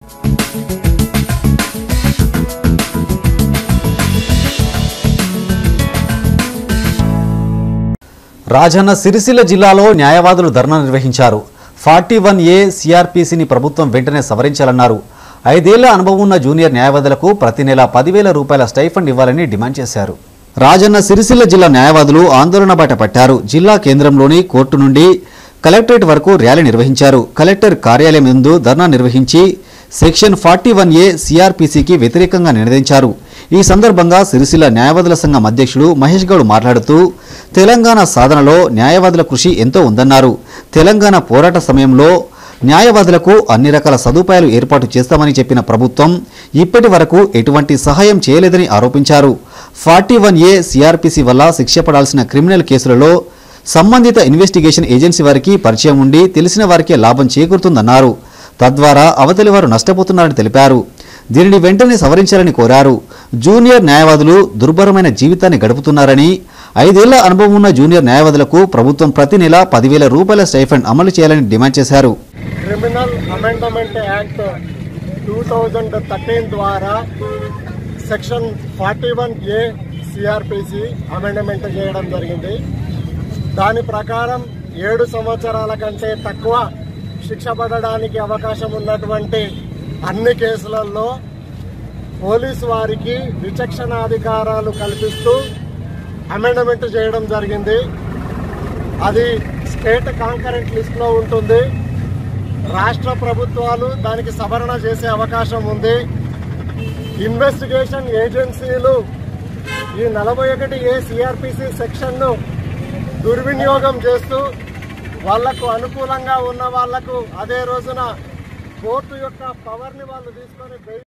రాజన్న సిరిసిల్ల జిల్లాలో న్యాయవాదులు ధర్నా నిర్వహించారు ఫార్టీ వన్ ఏ సిఆర్పిసిని ప్రభుత్వం వెంటనే సవరించాలన్నారు ఐదేళ్ల అనుభవం ఉన్న జూనియర్ న్యాయవాదులకు ప్రతి నెల పదివేల రూపాయల స్టైఫండ్ ఇవ్వాలని డిమాండ్ చేశారు రాజన్న సిరిసిల్ల జిల్లా న్యాయవాదులు ఆందోళన బాట పట్టారు జిల్లా కేంద్రంలోని కోర్టు నుండి కలెక్టరేట్ వరకు ర్యాలీ నిర్వహించారు కలెక్టర్ కార్యాలయం ముందు ధర్నా నిర్వహించి సెక్షన్ ఫార్టీ వన్ ఏ సిఆర్పిసికి వ్యతిరేకంగా నినదించారు ఈ సందర్భంగా సిరిసిల్ల న్యాయవాదుల సంఘం అధ్యక్షుడు మహేష్ గౌడ్ మాట్లాడుతూ తెలంగాణ సాధనలో న్యాయవాదుల కృషి ఎంతో ఉందన్నారు తెలంగాణ పోరాట సమయంలో న్యాయవాదులకు అన్ని రకాల సదుపాయాలు ఏర్పాటు చేస్తామని చెప్పిన ప్రభుత్వం ఇప్పటి వరకు ఎటువంటి సహాయం చేయలేదని ఆరోపించారు ఫార్టీ వన్ ఏ సిఆర్పిసి వల్ల శిక్ష పడాల్సిన క్రిమినల్ కేసులలో సంబంధిత ఇన్వెస్టిగేషన్ ఏజెన్సీ వారికి పరిచయం ఉండి తెలిసిన వారికే లాభం చేకూరుతుందన్నారు తద్వారా అవతలి వారు నష్టపోతున్నారని తెలిపారు దీనిని వెంటనే సవరించాలని కోరారు జూనియర్ న్యాయవాదులు దుర్భరమైన జీవితాన్ని గడుపుతున్నారని ఐదేళ్ల అనుభవం ఉన్న జూనియర్ న్యాయవాదులకు ప్రభుత్వం ప్రతి నెల పదివేల రూపాయల స్టైఫండ్ అమలు చేయాలని డిమాండ్ చేశారు criminal amendment act two thousand thirteen ద్వారా section forty one A CrPC amendment చేయడం జరిగింది దాని ప్రకారం ఏడు సంవత్సరాల కంటే తక్కువ శిక్ష పడడానికి అవకాశం ఉన్నటువంటి అన్ని కేసులలో పోలీసు వారికి విచక్షణాధికారాలు కల్పిస్తూ అమెండమెంట్ చేయడం జరిగింది అది స్టేట్ కాంకరెంట్ లిస్ట్లో ఉంటుంది రాష్ట్ర ప్రభుత్వాలు దానికి సవరణ చేసే అవకాశం ఉంది ఇన్వెస్టిగేషన్ ఏజెన్సీలు ఈ నలభై ఒకటి ఏ సిఆర్పిసి సెక్షన్ను దుర్వినియోగం చేస్తూ వాళ్లకు అనుకూలంగా ఉన్న వాళ్లకు అదే రోజున కోర్టు యొక్క పవర్ని వాళ్ళు తీసుకొని